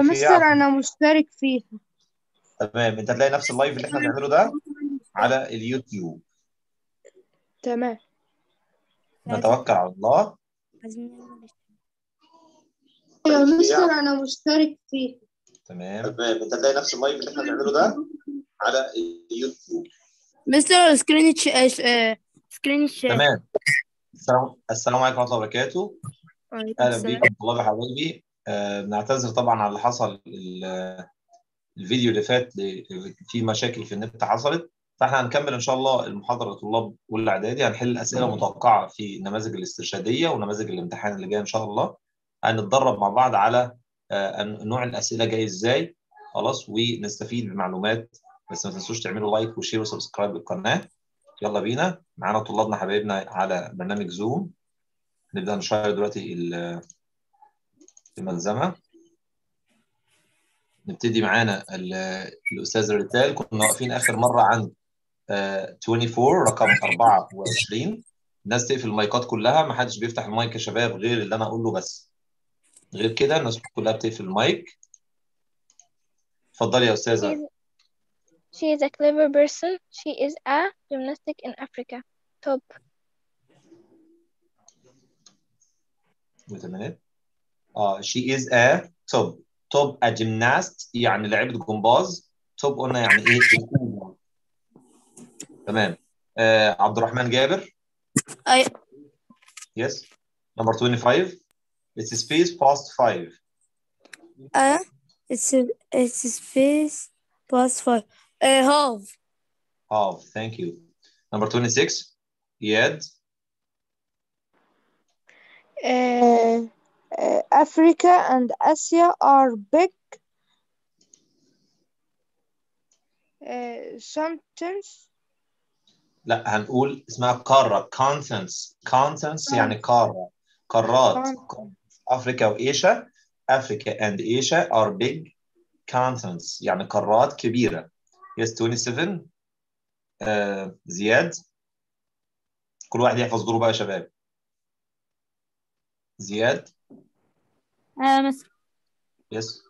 مستر أنا مشترك فيها تمام انت هتلاقي نفس اللايف اللي احنا بنعمله ده على اليوتيوب تمام نتوكل على الله يا مستر أنا مشترك فيها تمام تمام انت هتلاقي نفس اللايف اللي احنا بنعمله ده على اليوتيوب مستر سكرين سكرين شير تمام السلام السلام عليكم ورحمه الله وبركاته اهلا بيكم طلاب حبايبي آه بنعتذر طبعا على اللي حصل ال- الفيديو اللي فات ل- في مشاكل في النت حصلت فاحنا هنكمل ان شاء الله المحاضره لطلاب اولى اعدادي هنحل اسئله متوقعه في النماذج الاسترشاديه ونماذج الامتحان اللي جاي ان شاء الله هنتدرب مع بعض على آه، نوع الاسئله جاي ازاي خلاص ونستفيد بمعلومات بس ما تنسوش تعملوا لايك وشير وسبسكرايب للقناه يلا بينا معانا طلابنا حبايبنا على برنامج زوم نبدا نشير دلوقتي ال- الملزمه نبتدي معانا ال- الاستاذ ريتال كنا واقفين اخر مره عند آه، 24 رقم 24 الناس تقفل المايكات كلها ما حدش بيفتح المايك يا شباب غير اللي انا اقول له بس غير كده الناس كلها بتقفل المايك اتفضلي يا استاذه She is a clever person. She is a gymnastic in Africa. Top. wait a minute اه she is a top top a gymnast يعني لاعبة جمباز top قلنا يعني ايه الأولى. تمام آه عبد الرحمن جابر أي yes number 25 it's space past 5 uh, it's it's space plus five uh, half half thank you number 26 Iyad Uh, uh, Africa and Asia are big uh, sentence لا هنقول اسمها قارة continents continents يعني قارة قارات أفريقيا وإيشيا أفريقيا and Asia are big continents يعني قارات كبيرة yes 27 آه زياد كل واحد يحفظ دوره بقى يا شباب زياد آه مس يس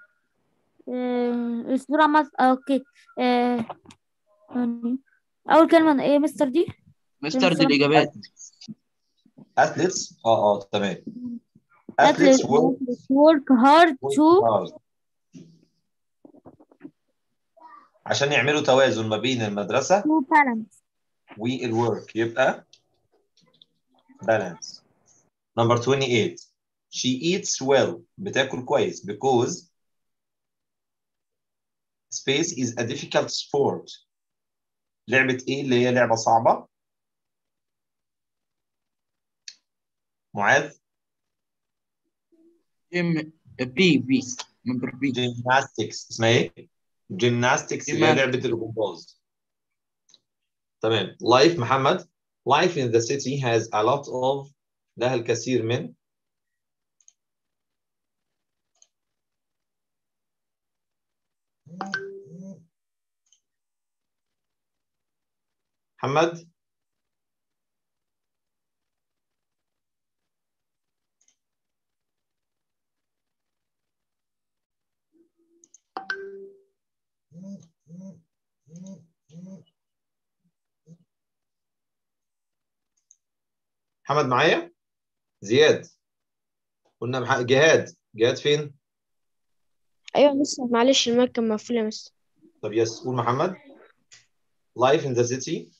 آه الصورة مس آه أوكي آه يعني أول كلمة إيه مستر دي؟ مستر دي الإجابات athletes اه اه تمام athletes athletes work work hard to hard. عشان يعملوا توازن ما بين المدرسة to balance والwork يبقى balance number 28 she eats well بتاكل كويس because space is a difficult sport لعبة ايه اللي هي لعبة صعبة معاذ ام بي بي نمبر بي جيمناستكس اسمها ايه؟ جيمناستكس اللي هي Gymnastics. لعبة الجمباز تمام لايف محمد life in the city has a lot of لها الكثير من محمد محمد معايا زياد قلنا مح... جهاد جهاد فين أيوة مستر معلش المايك كان مقفول يا مستر طب يس قول محمد life in the city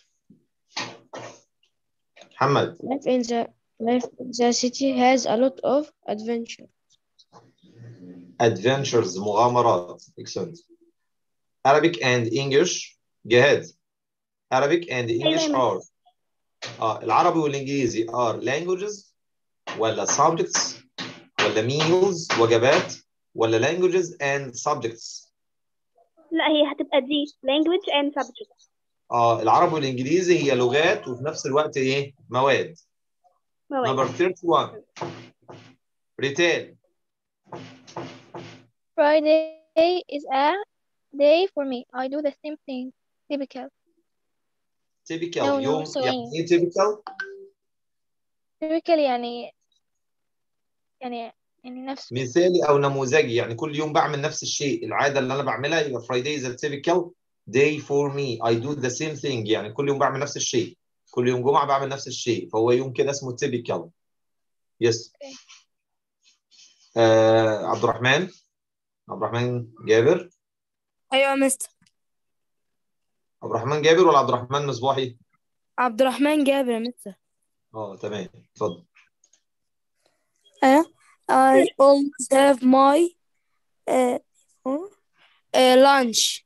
محمد Life in the life in the city has a lot of adventure. adventures مغامرات excellent Arabic and English جهاد Arabic and English أيوة. are اه العربي والانجليزي are languages ولا subjects ولا meals وجبات ولا languages and subjects لا هي هتبقى دي language and subject اه العربي والانجليزي هي لغات وفي نفس الوقت ايه مواد مواد number 31 ريتال Friday is a day for me. I do the same thing. Typical. typical No, no, يوم sorry. يعني ايه typical Typical يعني يعني يعني نفس مثالي او نموذجي يعني كل يوم بعمل نفس الشيء العاده اللي انا بعملها يبقى Friday is a typical day for me I do the same thing يعني كل يوم بعمل نفس الشيء كل يوم جمعه بعمل نفس الشيء فهو يوم كده اسمه typical يس آه عبد الرحمن عبد الرحمن جابر ايوه يا مستر عبد الرحمن جابر ولا عبد الرحمن مصباحي عبد الرحمن جابر يا مستر اه تمام اتفضل ايوه I always have my uh, uh, lunch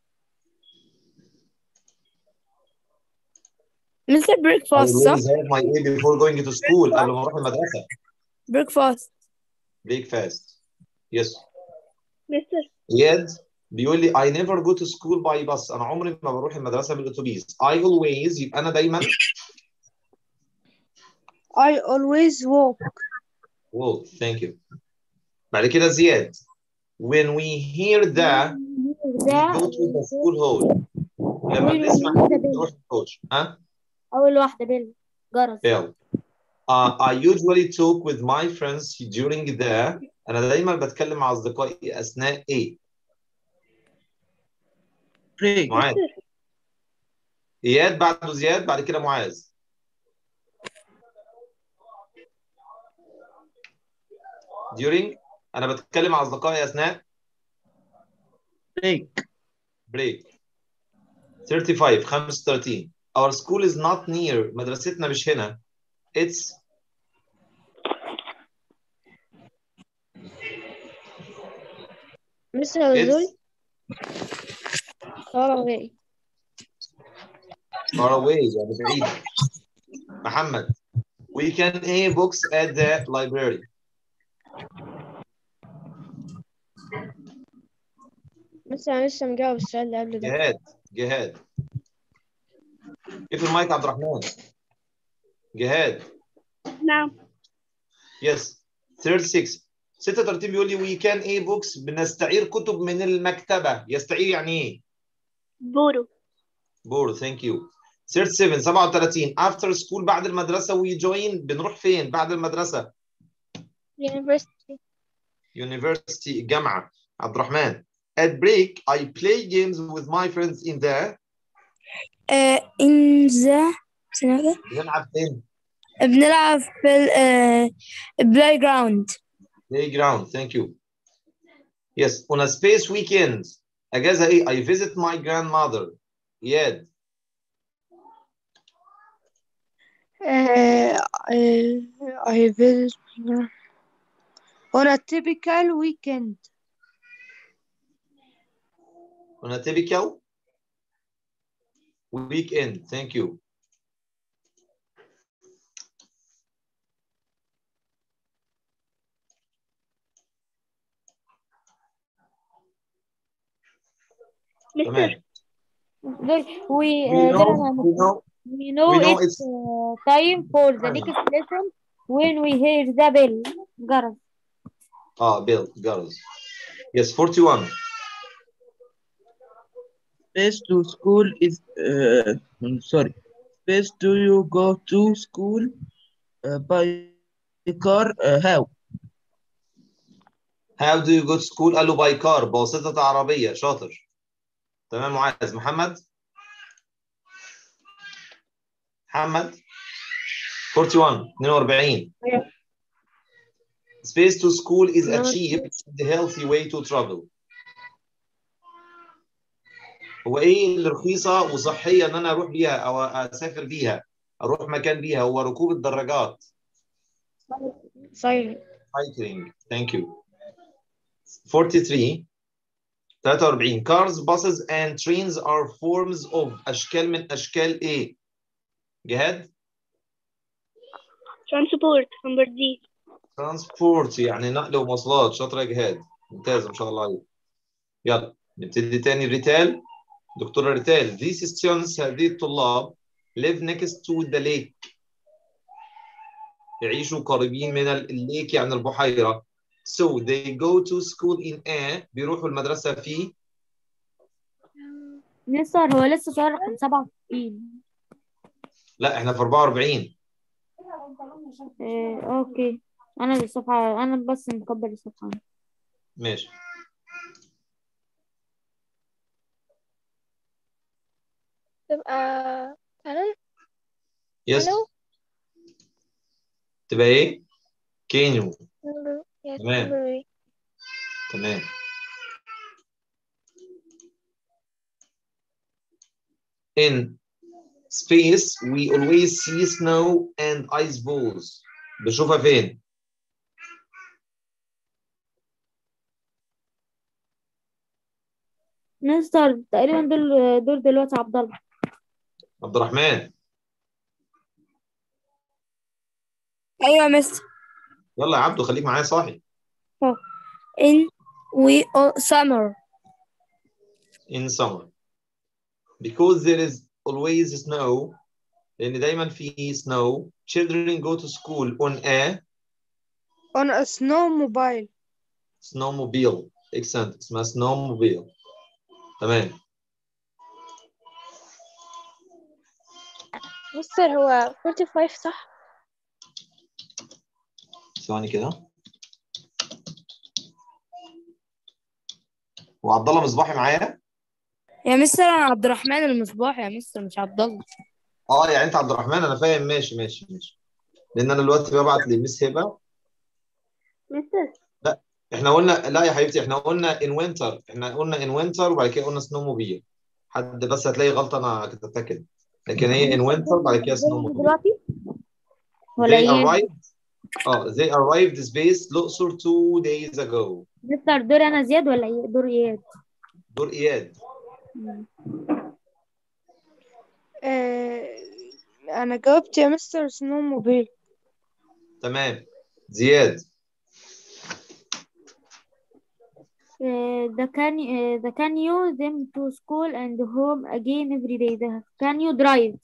مستر I breakfast صح؟ always have my A before going to school قبل ما اروح المدرسه breakfast breakfast يس مستر اياد بيقول لي I never go to school by bus انا عمري ما بروح المدرسه بالاتوبيس I always يبقى انا دايما I always walk walk thank you بعد كده زياد when we hear the we ده go to the school hall لما بنسمع نروح الكوتش ها أول واحدة بالجرس يلا Uh, I usually talk with my friends during the أنا دايما بتكلم مع أصدقائي أثناء إيه؟ بريك معاذ إياد بعده زياد بعد كده معاذ during أنا بتكلم مع أصدقائي أثناء بريك break 35 35 Our school is not near مدرستنا مش هنا It's Mr. it's far away far away يعني بعيد محمد We can a books at the library بس أنا لسه مجاوب السؤال اللي قبل ده جهاد جهاد اقفل المايك عبد الرحمن جهاد نعم يس 36 36 بيقول لي وي كان ايه بوكس بنستعير كتب من المكتبه يستعير يعني ايه بورو بور ثانك يو 37 37 افتر سكول بعد المدرسه وي جوين بنروح فين بعد المدرسه university يونيفرسيتي الجامعه عبد الرحمن at break I play games with my friends in the uh, in the ثانية واحدة. بنلعب فين بنلعب في ال uh, playground playground thank you yes on a space weekend اجازه ايه I visit my grandmother اياد Uh, I, I visit on a typical weekend. on a typical weekend thank you مستر تمام دول we we uh, know ده we know we know we know it's it's- uh, time for the next lesson when we hear the bell جرس اه Bill girls yes 41 Space to school is uh, I'm sorry. Space do you go to school uh, by car? Uh, how? how do you go to school قال له by car بواسطة عربية شاطر تمام معاذ محمد محمد 41 42 space to school is a cheap and healthy way to travel هو ايه اللي رخيصة وصحية ان انا اروح بيها او اسافر بيها اروح مكان بيها هو ركوب الدراجات Silent. cycling thank you 43 43 cars buses and trains are forms of اشكال من اشكال ايه جهاد transport number D ترانسبورت يعني نقل ومواصلات شاطر يا جهاد ممتاز ما شاء الله عليك يلا نبتدي تاني ريتال دكتورة ريتال these students هذه الطلاب live next to the lake يعيشوا قريبين من الليك يعني البحيرة so they go to school in A بيروحوا المدرسة في مستر هو لسه سؤال رقم 97 لا احنا في 44 آه، اوكي انا الصفحة انا بس مكبر الصفحة ماشي تبقى فعلا يس Hello. تبقى ايه كينيو number yes تمام. number eight. تمام in space we always see snow and ice balls بنشوفها فين مستر تقريبا دول دول دلوقتي عبد الله عبد الرحمن أيوة يا مستر يلا يا عبدو خليك معايا صاحي in we all summer in summer because there is always snow لأن دايما في snow children go to school on a on a snowmobile snowmobile excellent اسمها snowmobile تمام مستر هو 45 صح ثواني كده وعبد الله مصباحي معايا يا مستر أنا عبد الرحمن المصباح يا مستر مش عبد الله اه يعني انت عبد الرحمن انا فاهم ماشي ماشي ماشي لان انا دلوقتي ببعت لميس هبه مستر احنا قلنا لا يا حبيبتي احنا قلنا ان وينتر احنا قلنا ان وينتر وبعد كده قلنا سنو موبيل حد بس هتلاقي غلطه انا كتبتها كده لكن هي ان وينتر بعد كده سنو موبيل دلوقتي ولا they ايه arrived اه they arrived space الاقصر two days ago مستر دور انا زياد ولا ايه دور اياد دور اياد آه أنا جاوبت يا مستر snowmobile تمام زياد Uh, the can uh, the can you them to school and home again every day the can you drive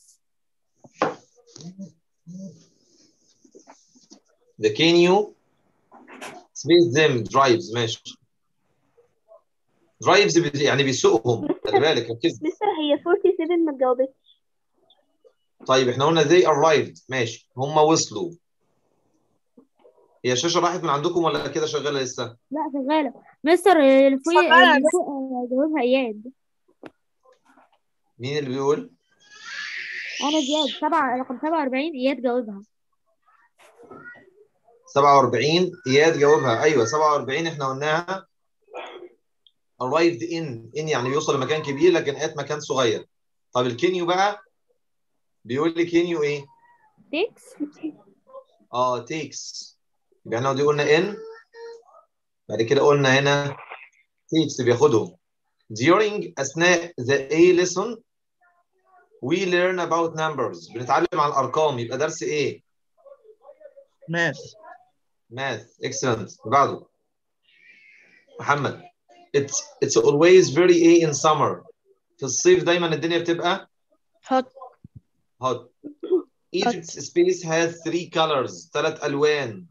the can you space them drives ماشي drives بي- يعني بيسوقهم خلي بالك ركز مستر هي 47 ما تجاوبتش طيب احنا قلنا they arrived ماشي هم وصلوا هي الشاشة راحت من عندكم ولا كده شغالة لسه؟ لا شغالة مستر آه، اللي فوق شغالة اللي فوق آه، جاوبها اياد مين اللي بيقول؟ انا زياد سبعة رقم 47 اياد جاوبها 47 اياد جاوبها ايوه 47 احنا قلناها arrived in in يعني بيوصل لمكان كبير لكن ات مكان صغير طب الكينيو بقى بيقول لي كينيو ايه؟ تيكس اه takes يبقى احنا دي قلنا in بعد كده قلنا هنا takes بياخدهم during اثناء the A lesson we learn about numbers بنتعلم عن الارقام يبقى درس ايه؟ ماث math excellent بعده محمد it's it's always very A in summer في الصيف دايما الدنيا بتبقى hot hot Egypt's space has three colors ثلاث الوان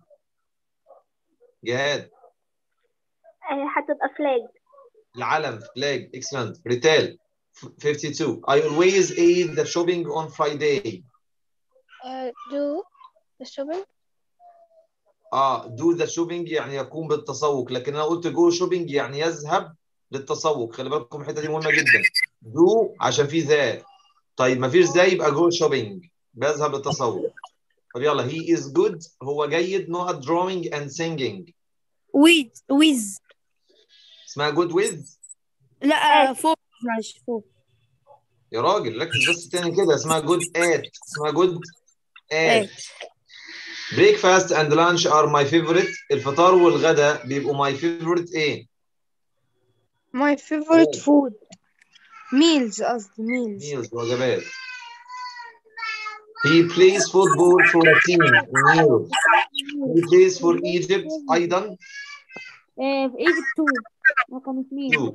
جهاد آه، هتبقى فلاج العلم flag excellent ريتال 52 I always eat the shopping on Friday uh, do the shopping اه do the shopping يعني يقوم بالتسوق لكن انا قلت go shopping يعني يذهب للتسوق خلي بالكم الحته دي مهمه جدا do عشان في ذا طيب ما فيش ذا يبقى go shopping بيذهب للتسوق طب يلا he is good هو جيد not drawing and singing with with اسمها good with لا فوق معلش فوق يا راجل ركز بس تاني كده اسمها good at اسمها good at breakfast and lunch are my favorite الفطار والغداء بيبقوا my favorite ايه my favorite food meals قصدي meals meals وجبات he plays football for a team in Europe he plays for Egypt أيضا آه، في ايجيبت 2 رقم 2 two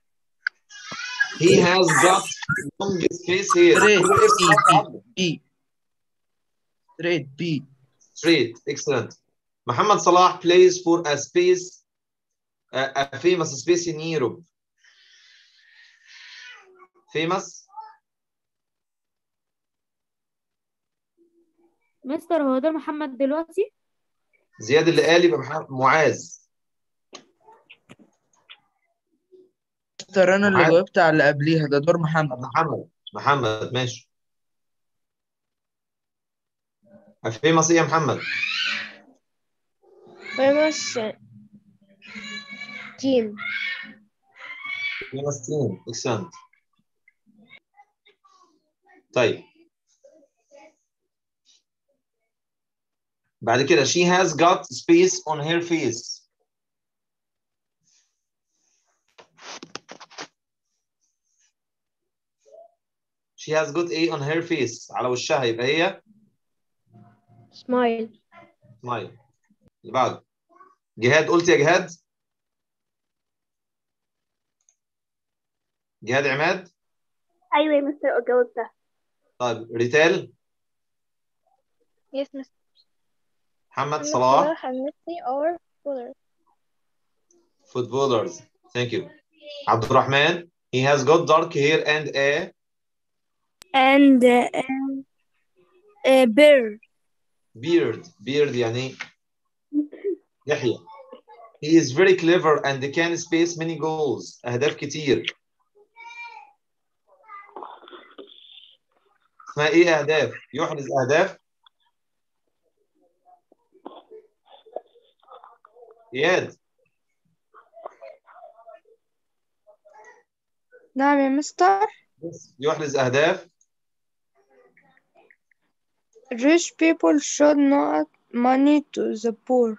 he has got long space here Straight. كله اسم B straight B straight excellent محمد صلاح plays for a space a, a famous space in Europe famous مستر هو دور محمد دلوقتي زياد اللي قال يبقى محمد معاذ مستر انا اللي معاذ. جاوبت على اللي قبليها ده دور محمد محمد محمد ماشي famous ايه يا محمد famous team famous team excellent طيب بعد كده she has got space on her face she has got a on her face على وشها يبقى هي smile smile اللي بعده جهاد قلت يا جهاد جهاد عماد أيوة يا مستر جاوبتها طيب ريتال yes miss محمد صلاح and Missy are footballers footballers thank you عبد الرحمن he has got dark hair and a and uh, uh, bear beard beard يعني لحية he is very clever and can space many goals أهداف كتير اسمها إيه أهداف يحرز أهداف إياد نعم يا مستر يحرز أهداف rich people should not money to the poor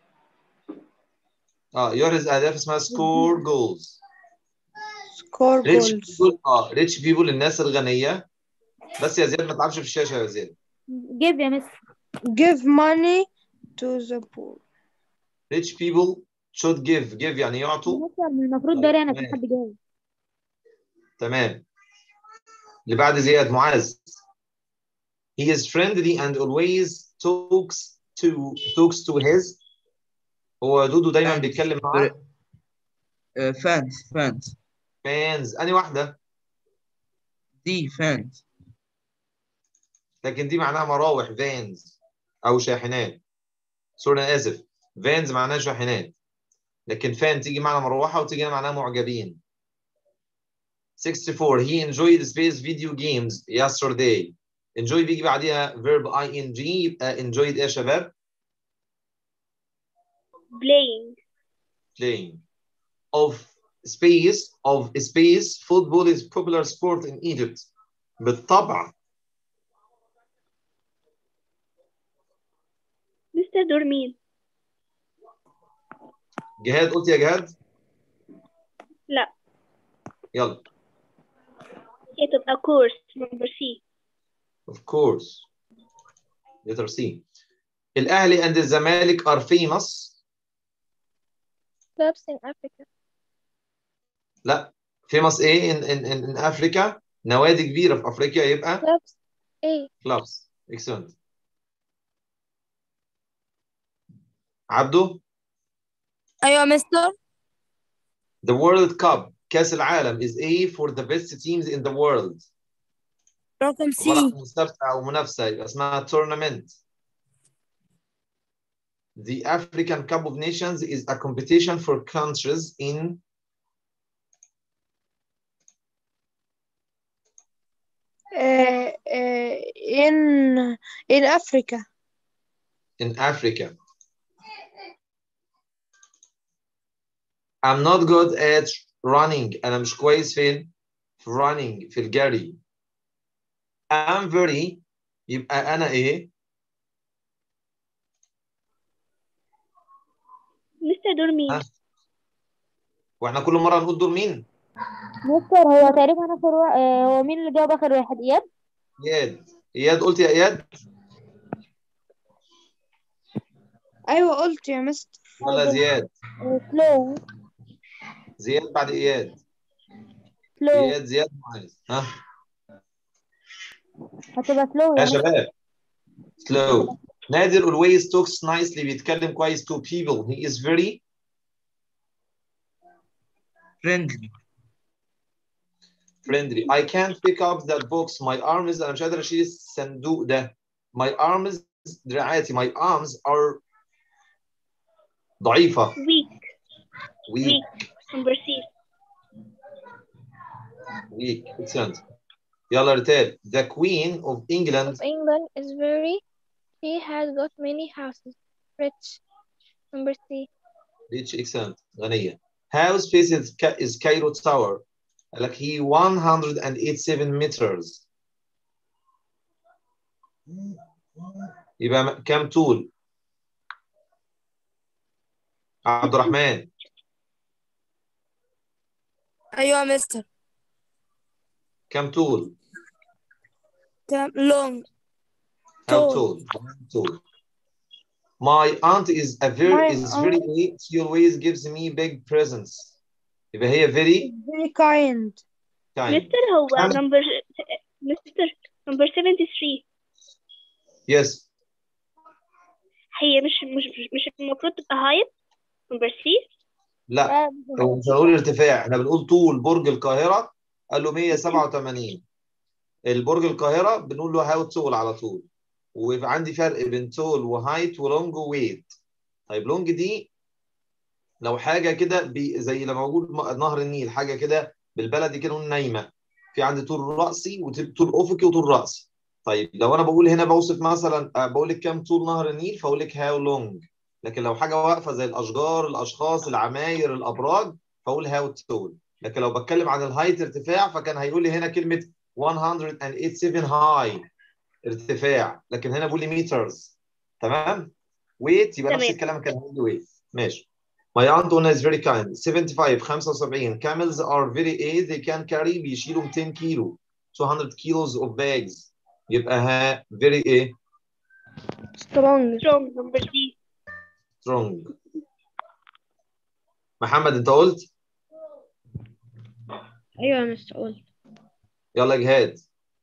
اه يحرز أهداف اسمها score goals score rich goals people اه rich people الناس الغنية بس يا زياد ما تلعبش في الشاشة يا زياد جيب يا مستر give money to the poor rich people should give give يعني يعطوا مستر المفروض دوري انا في حد جاي تمام اللي بعد زياد معاذ he is friendly and always talks to talks to his هو دودو دايما Fans. بيتكلم مع فانز فانز fans اني واحدة دي فانز لكن دي معناها مراوح فانز او شاحنات سوري انا اسف فانز معناها شاحنات لكن فان تيجي معنى مروحة وتيجي معناها معجبين 64 he enjoyed space video games yesterday enjoy بيجي بعديها verb ing يبقى enjoyed ايه يا شباب playing playing of space of space football is popular sport in Egypt بالطبع مستر دور مين جهاد قلت يا جهاد لا يلا هي تبقى course number C of course letter C الأهلي and الزمالك are famous clubs in Africa لا famous ايه in, in, in, in Africa نوادي كبيرة في أفريقيا يبقى clubs A clubs excellent عبدو ايوه يا مستر the World Cup كأس العالم is A for the best teams in the world رقم عبارة عن سي مسابقة أو منافسة يبقى اسمها tournament The African Cup of Nations is a competition for countries in uh, uh, in in Africa in Africa. I'm not good at running. أنا مش كويس فين؟ في running في الجري. I'm very يبقى أنا إيه؟ مستر دور مين ها؟ وإحنا كل مرة نقول دور مين؟ مستر هو تقريبا اخر وا... آه، هو مين اللي جاوب اخر واحد اياد إياد. إياد قلت يا إياد؟ أيوة قلت يا مستر ولا زياد؟ سلو زياد بعد إياد. سلو إياد زياد معاذ. ها؟ هتبقى سلو يا يا شباب. Slow. نادر always talks nicely بيتكلم كويس to people. He is very فريندلي friendly. I can't pick up that box. My arms أنا مش قادر أشيل الصندوق ده. My arms دراعاتي my arms are ضعيفة weak weak weak number C weak excellent يلا ريتال the queen of England of England is very she has got many houses rich number C rich excellent غنية how space is, Ca- is Cairo Tower قال لك he 187 meters يبقى م- كم طول عبد الرحمن ايوه يا مستر كم طول كام لونج how Tall. tall tall my aunt is a very My is very she always gives me big presents يبقى هي very very kind kind مستر هو كم؟ number مستر number 73 yes هي مش مش مش المفروض تبقى height number C لا هو مش هنقول ارتفاع احنا بنقول طول برج القاهرة قال له 187 البرج القاهرة بنقول له هاو تول على طول ويبقى عندي فرق بين تول وهايت ولونج وويت طيب لونج دي لو حاجة كده بي- زي لما بقول م- نهر النيل حاجة كده بالبلدي كده نقول نايمة في عندي طول رأسي وطول أفقي وطول رأسي طيب لو أنا بقول هنا بوصف مثلا آه، بقول لك كام طول نهر النيل فأقول لك هاو لونج لكن لو حاجة واقفة زي الأشجار الأشخاص العماير الأبراج فأقول هاو تول لكن لو بتكلم عن الهايت ارتفاع فكان هيقول لي هنا كلمة 187 هاي ارتفاع لكن هنا بقول لي مترز تمام ويت يبقى نفس تمام. الكلام كان هيقول لي ويت ماشي My aunt Una is very kind 75 75 camels are very A they can carry بيشيلوا 200 كيلو 200 kilos of bags يبقى ها very A strong strong number D strong محمد انت قلت ايوه يا مستر قلت يلا جهاد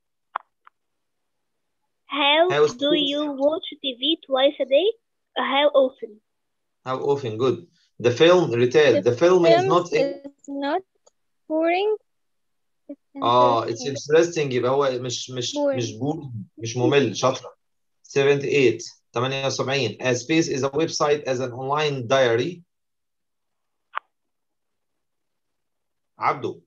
how How do often? you watch TV twice a day how often how often good the film retail the film is Film not a is not boring It's اه it's interesting. interesting يبقى هو مش مش Boring. مش بور مش ممل شاطرة 78 78 a space is a website as an online diary عبده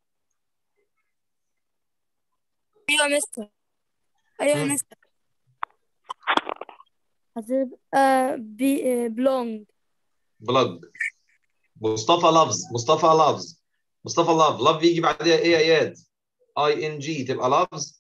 ايوه يا مستر ايوه يا مم. مستر هتبقى بي بلونج بلج مصطفى لفظ مصطفى لفظ مصطفى لف لف يجي بعدها ايه يا اياد اي ان جي تبقى لفظ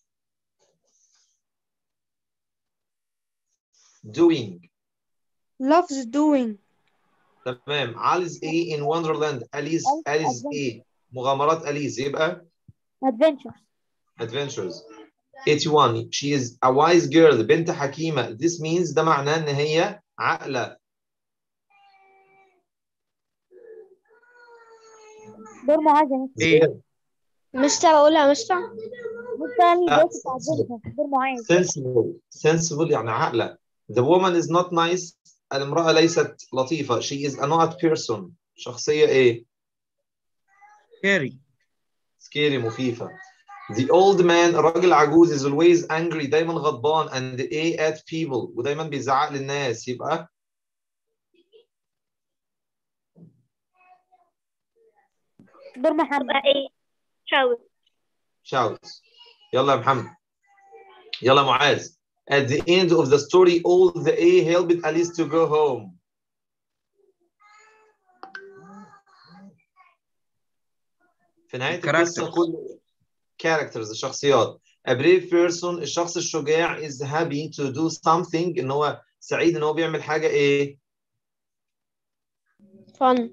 doing loves doing تمام عليز ايه in wonderland اليس اليس ايه مغامرات اليس يبقى adventure adventures 81 she is a wise girl بنت حكيمة this means ده معناه ان هي عاقلة دور معاذ يا مستر ايه مستر أقولها مستر مستر أنا لا. اللي جاي بتاع adventure دور معاذ sensible sensible يعني عاقلة the woman is not nice المرأة ليست لطيفة she is a not person شخصية ايه كاري scary مخيفة the old man الراجل العجوز is always angry دايما غضبان and a at people ودايما بيزعق للناس يبقى دور محمد تبقى ايه shout shout يلا يا محمد يلا يا معاذ at the end of the story all the A helped Alice to go home في نهاية القصة Characters. كل characters الشخصيات a brave person الشخص الشجاع is happy to do something ان هو سعيد ان هو بيعمل حاجة ايه fun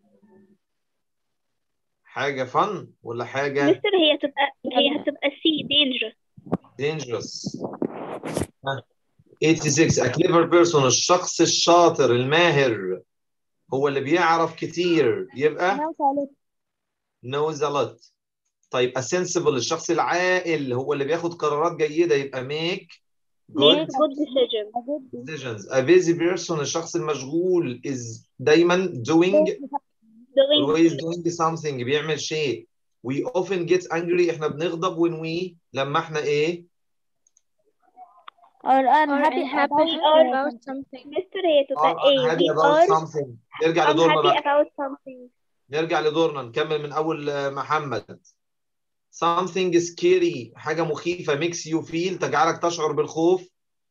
حاجة fun ولا حاجة مستر هي تبقى هي هتبقى C dangerous dangerous ها. 86 a clever person الشخص الشاطر الماهر هو اللي بيعرف كتير يبقى أنا وسألت knows a lot طيب a sensible الشخص العاقل هو اللي بياخد قرارات جيدة يبقى make make good good decision أجد decisions a busy person الشخص المشغول is دايما doing doing always doing something بيعمل شيء we often get angry احنا بنغضب when we لما احنا ايه or I'm Or happy unhappy about about something. something. مستر هي تبقى are A unhappy we about are something نرجع لدورنا unhappy بقى about something نرجع لدورنا نكمل من اول آه، محمد something scary حاجه مخيفه makes you feel تجعلك تشعر بالخوف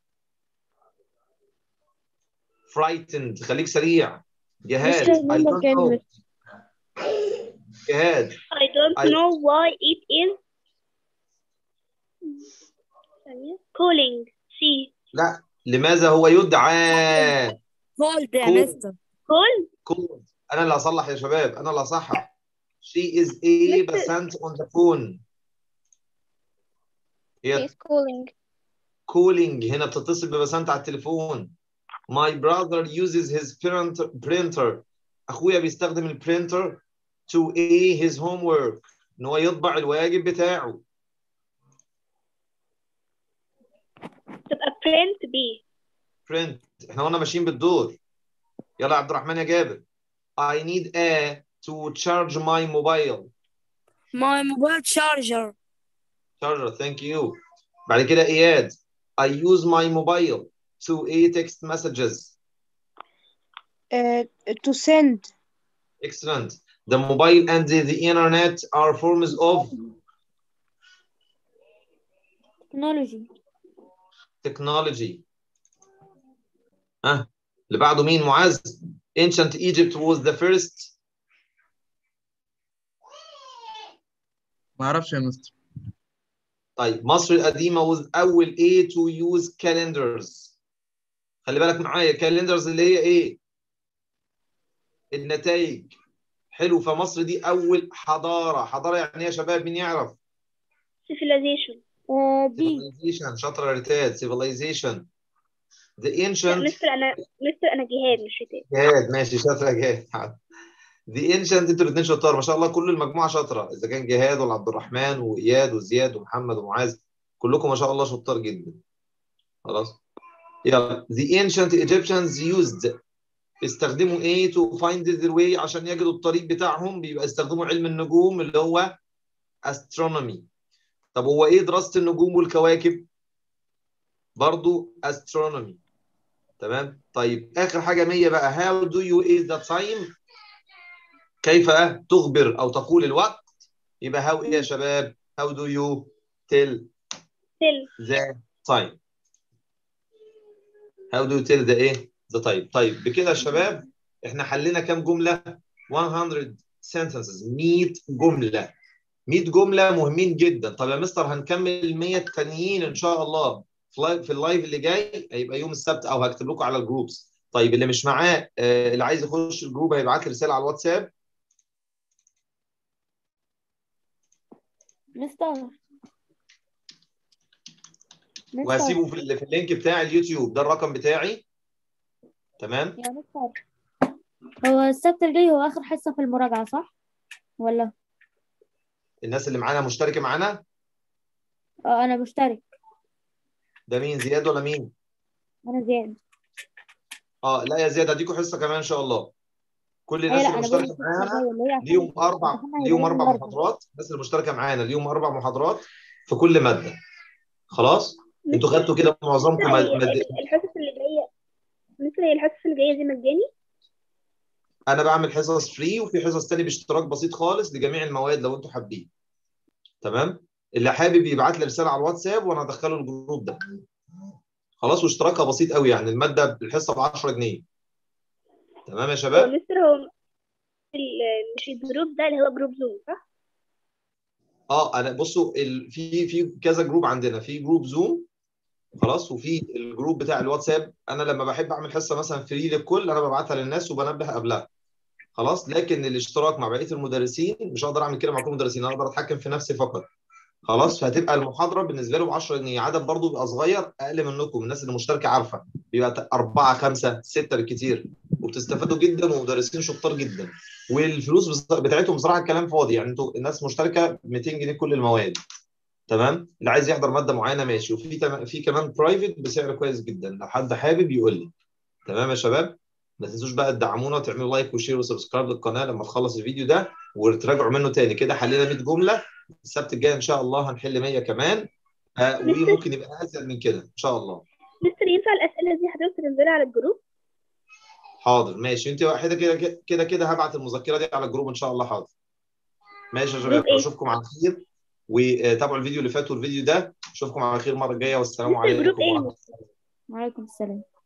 frightened خليك سريع جهاد مستر I ماما don't know كلمة جهاد I don't I- know why it is ثانية. calling C لا لماذا هو يدعى كولد يا كول. مستر call كود انا اللي هصلح يا شباب انا اللي هصحح she is a Mr. percent on the phone هي She's calling. calling هنا بتتصل ببسنت على التليفون my brother uses his printer printer اخويا بيستخدم البرينتر to a his homework ان هو يطبع الواجب بتاعه تبقى print B print احنا قلنا ماشيين بالدور يلا يا عبد الرحمن يا جابر I need a to charge my mobile ماي موبايل شارجر charger thank you بعد كده اياد I use my mobile to a text messages uh, to send excellent the mobile and the, the internet are forms of Technology. technology ها اللي بعده مين معاذ ancient Egypt was the first ما اعرفش يا مستر طيب مصر القديمة was أول A to use calendars خلي بالك معايا calendars اللي هي إيه؟ النتائج حلو فمصر دي أول حضارة حضارة يعني إيه يا شباب مين يعرف؟ civilization Uh, B. civilization شاطرة يا ريتاد civilization the لا ancient مستر أنا مستر أنا جهاد مش ريتاد جهاد ماشي شاطرة يا جهاد the ancient انتوا الاثنين شطار ما شاء الله كل المجموعة شاطرة إذا كان جهاد ولا عبد الرحمن وإياد وزياد ومحمد ومعاذ كلكم ما شاء الله شطار جدا خلاص يلا the ancient Egyptians used استخدموا ايه to find their way عشان يجدوا الطريق بتاعهم بيبقى استخدموا علم النجوم اللي هو astronomy طب هو ايه دراسة النجوم والكواكب برضو astronomy تمام طيب اخر حاجة 100 بقى how do you is the time كيف تخبر او تقول الوقت يبقى how ايه يا شباب how do you tell tell the time how do you tell the ايه the time طيب بكده يا شباب احنا حلينا كام جملة 100 sentences 100 جملة 100 جملة مهمين جدا طب يا مستر هنكمل 100 تانيين ان شاء الله في لايف- في اللايف اللي جاي هيبقى يوم السبت او هكتب لكم على الجروبس طيب اللي مش معاه آه، اللي عايز يخش الجروب هيبعت لي رسالة على الواتساب مستر مستر وهسيبه في ال- في اللينك بتاع اليوتيوب ده الرقم بتاعي تمام يا مستر هو السبت الجاي هو آخر حصة في المراجعة صح؟ ولا؟ الناس اللي معانا مشتركة معانا اه أنا مشترك ده مين زياد ولا مين أنا زياد اه لا يا زياد هديكوا حصة كمان ان شاء الله كل أيوة الناس لا اللي أنا بقول مشتركة السبت معانا الجاي اللي هي عشان ليهم اربع عشان هيبقى ليهم يوم اربع الأربعاء. محاضرات الناس اللي مشتركة معانا ليهم اربع محاضرات في كل مادة خلاص انتوا خدتوا كده معظمكم مستر هي مد... مد... الحصص اللي جاية مستر هي الحصص اللي جاية دي مجاني انا بعمل حصص فري وفي حصص تاني باشتراك بسيط خالص لجميع المواد لو انتوا حابين تمام اللي حابب يبعت لي رسالة على الواتساب وانا ادخله الجروب ده خلاص واشتراكها بسيط قوي يعني المادة الحصة ب 10 جنيه تمام يا هو شباب مستر هو ال- مش الجروب ده اللي هو جروب زوم صح؟ اه انا بصوا ال... في في كذا جروب عندنا في جروب زوم خلاص وفي الجروب بتاع الواتساب انا لما بحب اعمل حصه مثلا فري للكل انا ببعتها للناس وبنبه قبلها خلاص لكن الاشتراك مع بقيه المدرسين مش هقدر اعمل كده مع كل المدرسين انا اقدر اتحكم في نفسي فقط خلاص فهتبقى المحاضره بالنسبه له ب 10 جنيه عدد برضه بيبقى صغير اقل منكم الناس اللي مشتركه عارفه بيبقى اربعه خمسه سته بالكتير وبتستفادوا جدا ومدرسين شطار جدا والفلوس بص- بتاعتهم بصراحه الكلام فاضي يعني انتوا الناس مشتركه 200 جنيه كل المواد تمام اللي عايز يحضر ماده معينه ماشي وفي تم... في كمان برايفت بسعر كويس جدا لو حد حابب يقول لي تمام يا شباب ما تنسوش بقى تدعمونا وتعملوا لايك وشير وسبسكرايب للقناه لما تخلص الفيديو ده وتراجعوا منه تاني كده حلينا 100 جمله السبت الجاي ان شاء الله هنحل 100 كمان آه وممكن يبقى ازيد من كده ان شاء الله مستر ينفع الأسئلة دي حضرتك تنزلها على الجروب حاضر ماشي انت واحده كده كده كده هبعت المذكره دي على الجروب ان شاء الله حاضر ماشي يا شباب جروب ايه؟ اشوفكم على خير وتابعوا الفيديو اللي فات والفيديو ده اشوفكم على خير المره الجايه والسلام مستر جروب عليكم ايه؟ ورحمه الله وعليكم السلام